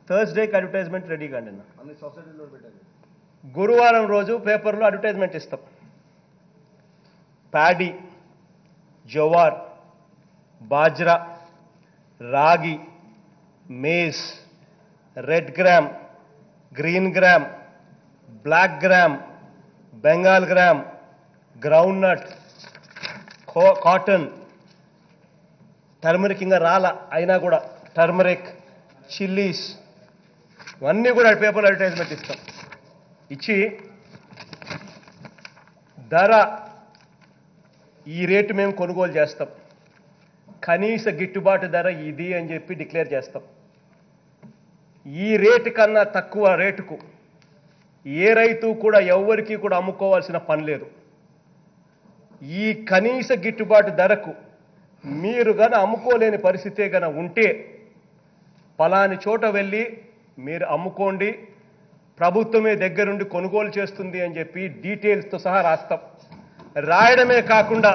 థర్స్డేకి advertisement రెడీగా అండి అన్న అన్ని సొసైటీలో పెట్టారు గురువారం రోజు పేపర్లో అడ్వర్టైజ్మెంట్ ఇస్తాం paddy jowar bajra ragi maize red gram green gram black gram Bengal gram groundnut cotton turmeric ఇంకా రాల అయినా కూడా టర్మరిక్ చిల్లీస్ ఇవన్నీ కూడా పేపర్ అడ్వర్టైజ్మెంట్ ఇస్తాం ఇచ్చి ధర ఈ రేటు మేము కొనుగోలు చేస్తాం కనీస గిట్టుబాటు ధర ఇది అని చెప్పి డిక్లేర్ చేస్తాం ఈ రేటు కన్నా తక్కువ రేటుకు ఏ రైతు కూడా ఎవ్వరికీ కూడా అమ్ముకోవాల్సిన పని లేదు ఈ కనీస గిట్టుబాటు ధరకు మీరు గన అమ్ముకోలేని పరిస్థితే గన ఉంటే పలాని చోట వెళ్ళి మీరు అమ్ముకోండి ప్రభుత్వమే దగ్గరుండి కొనుగోలు చేస్తుంది అని చెప్పి డీటెయిల్స్తో సహా రాస్తాం రాయడమే కాకుండా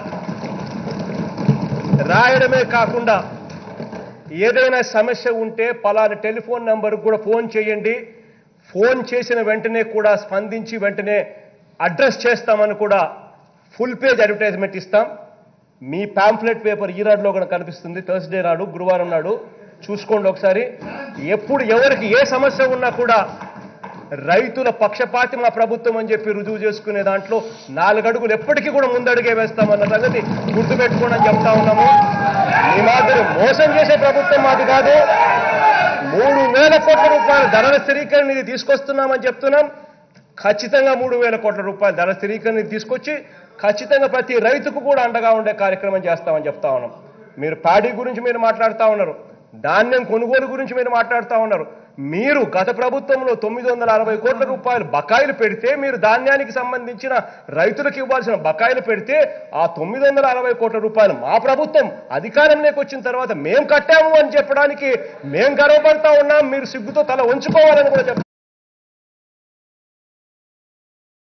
రాయడమే కాకుండా ఏదైనా సమస్య ఉంటే పలాని టెలిఫోన్ నెంబర్కి కూడా ఫోన్ చేయండి ఫోన్ చేసిన వెంటనే కూడా స్పందించి వెంటనే అడ్రస్ చేస్తామని కూడా ఫుల్ పేజ్ అడ్వర్టైజ్మెంట్ ఇస్తాం మీ పాంఫ్లెట్ పేపర్ ఈనాడులో కూడా కనిపిస్తుంది థర్స్డే నాడు గురువారం నాడు చూసుకోండి ఒకసారి ఎప్పుడు ఎవరికి ఏ సమస్య ఉన్నా కూడా రైతుల పక్షపాతి మా ప్రభుత్వం అని చెప్పి రుజువు చేసుకునే దాంట్లో నాలుగడుగులు ఎప్పటికీ కూడా ముందడుగే వేస్తామన్న సంగతి గుర్తుపెట్టుకోండి అని చెప్తా ఉన్నాము ఈ మాదిరి మోసం చేసే ప్రభుత్వం మాది కాదు మూడు వేల కోట్ల రూపాయల ధరల స్థిరీకరణ ఇది తీసుకొస్తున్నామని చెప్తున్నాం ఖచ్చితంగా మూడు వేల కోట్ల రూపాయల ధర స్థిరీకరణ తీసుకొచ్చి ఖచ్చితంగా ప్రతి రైతుకు కూడా అండగా ఉండే కార్యక్రమం చేస్తామని చెప్తా ఉన్నాం మీరు ప్యాడీ గురించి మీరు మాట్లాడుతూ ఉన్నారు ధాన్యం కొనుగోలు గురించి మీరు మాట్లాడుతూ ఉన్నారు మీరు గత ప్రభుత్వంలో తొమ్మిది వందల అరవై కోట్ల రూపాయలు బకాయిలు పెడితే మీరు ధాన్యానికి సంబంధించిన రైతులకు ఇవ్వాల్సిన బకాయిలు పెడితే ఆ తొమ్మిది వందల అరవై కోట్ల రూపాయలు మా ప్రభుత్వం అధికారంలోకి వచ్చిన తర్వాత మేం కట్టాము అని చెప్పడానికి మేం గర్వపడతా ఉన్నాం మీరు సిగ్గుతో తల ఉంచుకోవాలని కూడా చెప్తాం